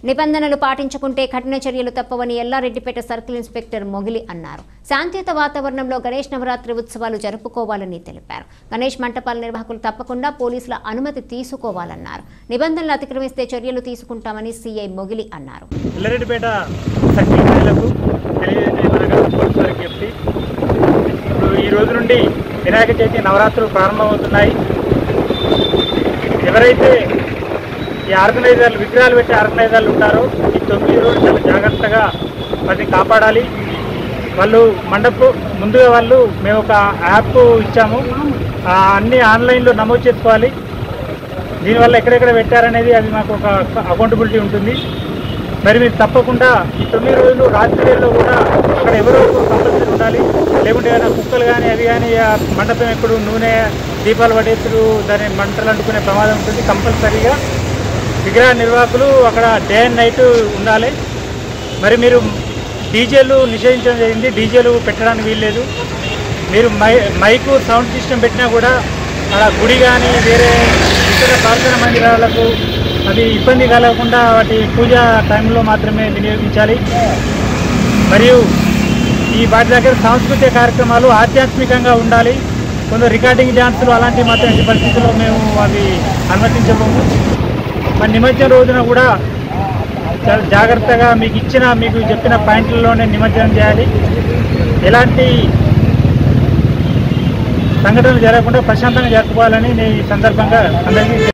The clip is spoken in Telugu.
నిబంధనలు పాటించుకుంటే కఠిన చర్యలు తప్పవని ఎల్లారెడ్డిపేట సర్కిల్ ఇన్స్పెక్టర్ మొగిలి అన్నారు శాంతియుత వాతావరణంలో గణేష్ నవరాత్రి ఉత్సవాలు జరుపుకోవాలని తెలిపారు గణేష్ మంటపాల నిర్వాహకులు తప్పకుండా పోలీసుల అనుమతి తీసుకోవాలన్నారు నిబంధనలు అతిక్రమిస్తే చర్యలు తీసుకుంటామని సీఐ మొగిలి అన్నారు ఎల్లారెడ్డిపేట సర్కిల్ ప్రజలకు తెలియజేయమనగా పోలీసు వారికి చెప్పి ఇప్పుడు ఈ రోజు నుండి వినాయక చవితి నవరాత్రులు ప్రారంభమవుతున్నాయి ఎవరైతే ఈ ఆర్గనైజర్లు విగ్రహాలు పెట్టే ఆర్గనైజర్లు ఉంటారో ఈ తొమ్మిది రోజులు చాలా జాగ్రత్తగా వాటిని కాపాడాలి వాళ్ళు మండపు ముందుగా వాళ్ళు మేము ఒక యాప్ ఇచ్చాము ఆ అన్ని ఆన్లైన్లో నమోదు చేసుకోవాలి దీనివల్ల ఎక్కడెక్కడ పెట్టారనేది అది మాకు ఒక అకౌంటబిలిటీ ఉంటుంది మరి మీరు తప్పకుండా ఈ తొమ్మిది రోజులు రాత్రి వేళలో కూడా అక్కడ ఎవరో ఒకరు కంపల్సరీ ఉండాలి లేకుంటే ఏదైనా కుక్కలు కానీ అవి కానీ ఆ మండపం ఎప్పుడు నూనె దీపాలు పడేసుడు దాని మంటలు అంటుకునే ప్రమాదం ఉంటుంది కంపల్సరీగా విగ్రహ నిర్వాహకులు అక్కడ డే అండ్ నైట్ ఉండాలి మరి మీరు డీజేలు నిషేధించడం జరిగింది డీజేలు పెట్టడానికి వీల్లేదు మీరు మై మైకు సౌండ్ సిస్టమ్ పెట్టినా కూడా అక్కడ గుడి కానీ వేరే ఇతర ప్రార్థన మందిరాలకు అది ఇబ్బంది కలగకుండా వాటి పూజ టైంలో మాత్రమే వినియోగించాలి మరియు ఈ వాటి దగ్గర సాంస్కృతిక కార్యక్రమాలు ఆధ్యాత్మికంగా ఉండాలి కొందరు రికార్డింగ్ డ్యాన్సులు అలాంటివి మాత్రం ఎట్టి పరిస్థితుల్లో మేము అవి అనుమతించబోము మరి నిమజ్జనం రోజున కూడా చాలా జాగ్రత్తగా మీకు ఇచ్చిన మీకు చెప్పిన పాయింట్లలోనే నిమజ్జనం చేయాలి ఎలాంటి సంఘటనలు జరగకుండా ప్రశాంతంగా జరుపుకోవాలని నేను ఈ సందర్భంగా అందరికీ